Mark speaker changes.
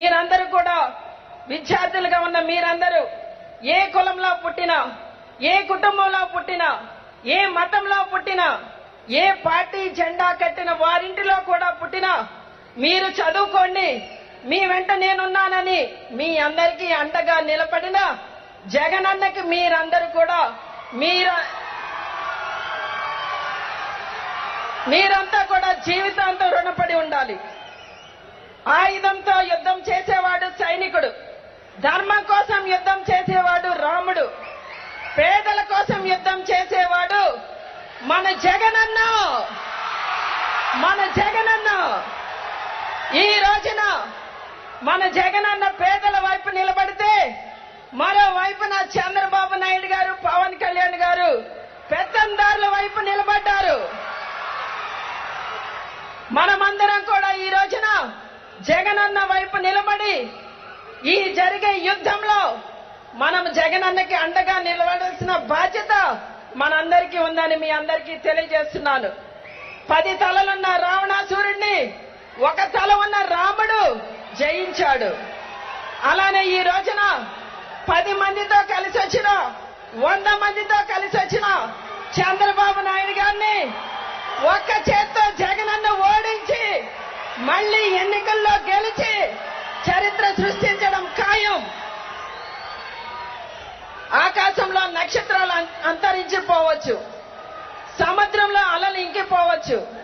Speaker 1: మీరందరూ కూడా విద్యార్థులుగా ఉన్న మీరందరూ ఏ కులంలో పుట్టినా ఏ కుటుంబంలో పుట్టినా ఏ మతంలో పుట్టినా ఏ పార్టీ జెండా కట్టిన వారింటిలో కూడా పుట్టినా మీరు చదువుకోండి మీ వెంట నేనున్నానని మీ అందరికీ అండగా నిలబడిన జగనన్నకి మీరందరూ కూడా మీరు మీరంతా కూడా జీవితాంతం రుణపడి ఉండాలి ఆయుధంతో యుద్ధం చేసేవాడు సైనికుడు ధర్మం కోసం యుద్ధం చేసేవాడు రాముడు పేదల కోసం యుద్ధం చేసేవాడు మన జగనన్న మన జగనన్న ఈ రోజున మన జగనన్న పేదల వైపు నిలబడితే మరో వైపున చంద్రబాబు నాయుడు గారు పవన్ కళ్యాణ్ గారు పెత్తందారుల వైపు నిలబడ్డారు మనమందరం కూడా ఈ రోజున జగనన్న వైపు నిలబడి ఈ జరిగే యుద్ధంలో మనం జగనన్నకి అండగా నిలబడాల్సిన బాధ్యత మనందరికీ ఉందని మీ అందరికీ తెలియజేస్తున్నాను పది తలలున్న రావణాసురుణ్ణి ఒక తల ఉన్న రాముడు జయించాడు అలానే ఈ రోజున పది మందితో కలిసి వచ్చిన వంద మందితో కలిసి వచ్చిన చంద్రబాబు నాయుడు గారిని ఒక్క చేత్తో జగనన్న ఓడించి మళ్ళీ ఎన్నికల్లో గెలిచి చరిత్ర సృష్టించడం ఖాయం ఆకాశంలో నక్షత్రాలు అం- అంతరించిపోవచ్చు సముద్రంలో అలలు ఇంకిపోవచ్చు